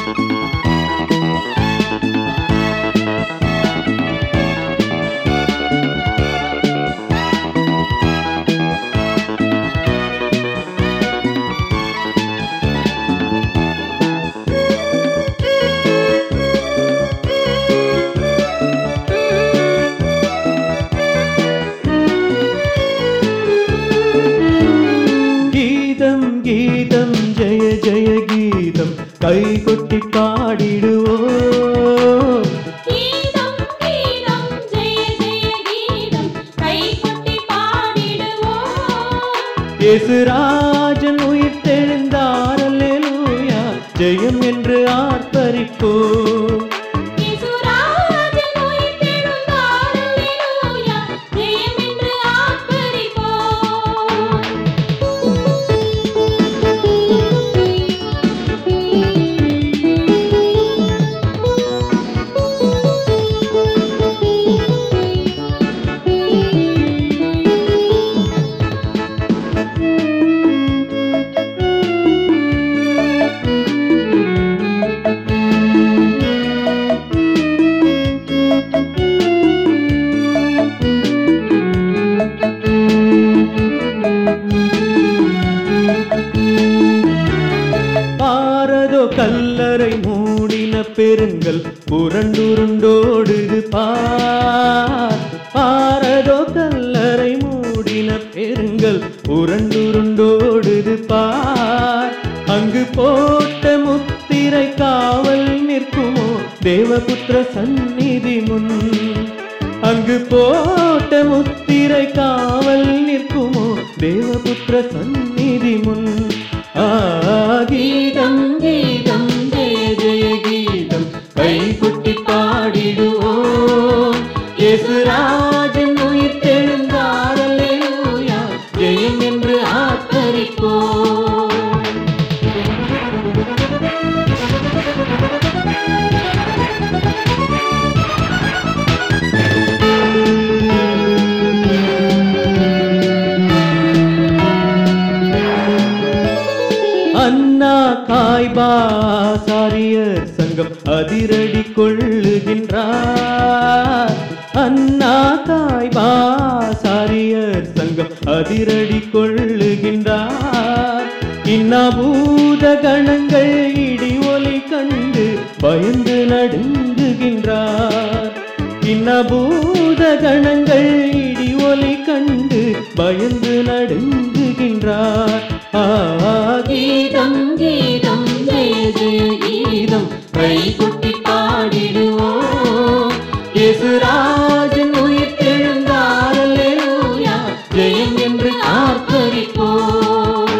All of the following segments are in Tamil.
கீதம் கீதம் ஜெய ஜெய கீதம் கை கொட்டி பாடிடுவோம் கீதம் கீதம் ஜெய ஜெய கீதம் கைகொட்டி பாடிடுவோம் இயேசுராஜன் உயிர் தெழுந்தார் அல்லேலூயா ஜெயம் என்று ஆர்ப்பரிப்போம் இயேசுராஜன் உயிர்த்தெழுந்தார் அல்லேலூயா ஜெயம் என்று ஆர்ப்பரிப்போம் பாரதோ கல்லறை மூடின பெருங்கல் புரண்டுருண்டோடுது பார் பாரதோ கல்லறை மூடின பெருங்கல் புரண்டுருண்டோடுது பார் அங்கு போட்ட முத்திரை காவல் நிற்குமோ தேவபுத்திர சந்நிதி முன் அங்கு போட்ட முத்திரை காவல் நிற்குமோ தேவபுத்திர சந்நிதி முன் ஆ, கீதம் கீதம் ஜெய ஜெய கீதம் கை கொட்டி பாடிடுவோம் இயேசுராஜன் உயிர் தெழுந்தார் அல்லேலூயா ஜெயம் என்று ஆர்ப்பரிப்போம் அண்ணா காய்பாசாரியர் சங்கம் அதிரடி கொள்ளுகின்றார் அண்ணா காய்பாசாரியர் சங்கம் அதிரடி கொள்ளுகின்றார் இன்னபூத கணங்கள் இடி ஒலி கண்டு பயந்து நடுங்குகின்றார் இன்னபூத கணங்கள் இடி ஒலி கண்டு பயந்து நடுங்குகின்றார் ஆ, கீதம் கீதம் ஜெய ஜெய கீதம் கை கொட்டி பாடிடுவோம் இயேசுராஜன் உயிர் தெழுந்தார் அல்லேலூயா ஜெயம் என்று ஆர்ப்பரிப்போம்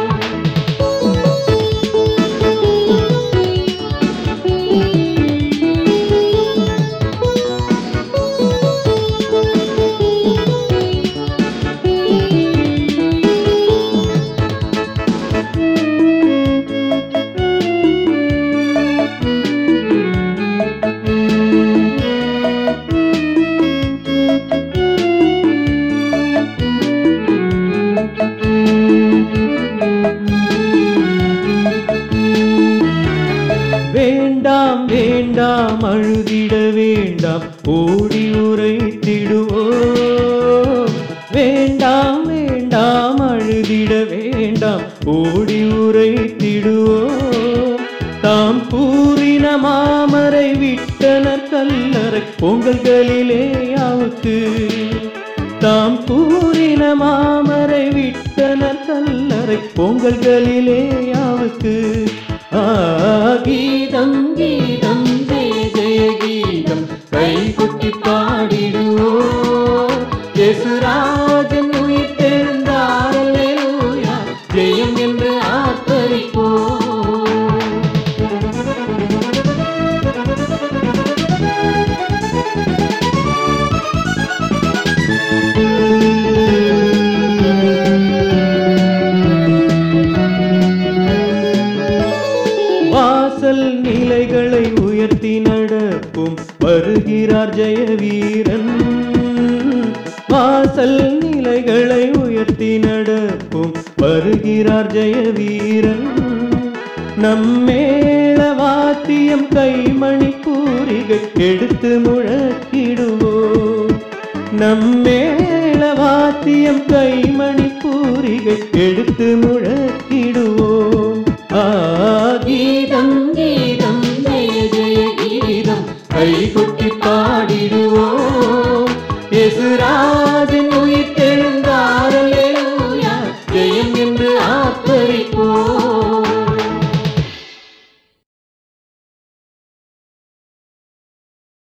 வேண்டாம் வேண்டாம் அழுதிட வேண்டாம் ஓடி உரைத்திடுவோம் வேண்டாம் வேண்டாம் அழுதிட வேண்டாம் ஓடி உரைத்திடுவோம் தாம் கூறின மாமரை விட்டனர் கல்லறை பொங்கல்களிலே யாவுக்கு தாம் கூறின மாமரை விட்டனர் கல்லறை பொங்கல்களிலே யாவுக்கு ஆ, கீதம் கீதம் ஜெய ஜெய கீதம் கை கொட்டி பாடிடுவோம் இயேசுராஜன் உயிர் தெழுந்தார் அல்லேலூயா ஜெயம் என்று ஆர்ப்பரிப்போம் வாசல் நிலைகளை உயர்த்தி நடப்பும் வருகிறார் ஜெய வீரன் வாசல் நிலைகளை உயர்த்தி நடப்பும் வருகிறார் ஜெய வீரன் நம்மேள வாத்தியம் எடுத்து முழக்கிடுவோம் நம்மேள வாத்தியம் கைமணி பூரிகை எடுத்து முழக்கிடுவோம் ஆ கீதம்